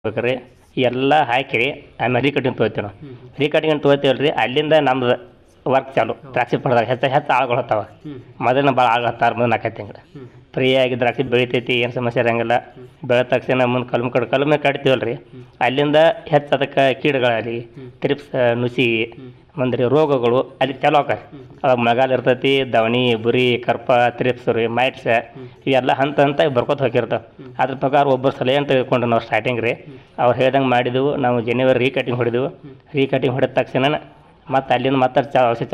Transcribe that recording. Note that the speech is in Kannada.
ಬೇಕ್ರಿ ಎಲ್ಲ ಹಾಕಿ ಆಮೇಲೆ ರೀಕಟಿಂಗ್ ತೊಗೋತೀವಿ ನಾವು ರೀಕಟಿಂಗ್ ತೊಗೋತೀವಲ್ಲ ರೀ ಅಲ್ಲಿಂದ ನಮ್ದು ವರ್ಕ್ ಚಾಲು ದ್ರಾಕ್ಷಿ ಪಡೆದಾಗ ಹೆಚ್ಚು ಹೆಚ್ಚು ಆಳುಗಳು ಹತ್ತಾವ ಮೊದಲಿನ ಭಾಳ ಆಳು ಹತ್ತಾರ ಮುಂದೆ ನಾಲ್ಕೈದು ತಿಂಗಳು ಫ್ರೀಯಾಗಿ ದ್ರಾಕ್ಷಿ ಬೆಳಿತೈತಿ ಏನು ಸಮಸ್ಯೆ ಇರಂಗಿಲ್ಲ ಬೆಳೆದ ತಕ್ಷಣ ಮುಂದೆ ಕಲ್ಮ ಕಡ್ ಕಲ್ಮೆ ಕಟ್ತೀವಲ್ಲ ರೀ ಅಲ್ಲಿಂದ ಹೆಚ್ಚು ಅದಕ್ಕೆ ಕೀಡುಗಳಾಗಲಿ ತ್ರಿಪ್ಸ್ ನುಸಿ ಮುಂದೆ ರೋಗಗಳು ಅಲ್ಲಿ ಚಾಲು ಆಕಾರಿ ಅವಾಗ ಮಳೆಗಾಲ ಇರ್ತೈತಿ ದವಣಿ ಬುರಿ ಕರ್ಪ ತ್ರಿಪ್ಸ್ ರೀ ಮೈಟ್ಸ್ ಇವೆಲ್ಲ ಹಂತ ಹಂತ ಬರ್ಕೋತ ಹೋಗಿರ್ತಾವೆ ಅದ್ರ ಪ್ರಕಾರ ಒಬ್ಬರು ಸಲಹೆ ಅಂತ ತಿಳ್ಕೊಂಡು ನಾವು ಸ್ಟಾರ್ಟಿಂಗ್ ರೀ ಅವ್ರು ಹೇಳ್ದಂಗೆ ಮಾಡಿದೆವು ನಾವು ಜನಿವರಿ ರೀ ಕಟಿಂಗ್ ಹೊಡೆದೆವು ರೀ ಕಟಿಂಗ್ ಹೊಡೆದ ತಕ್ಷಣ ಮತ್ತೆ ಅಲ್ಲಿಂದ ಮತ್ತೆ ಚಾ ಔಷಧಿ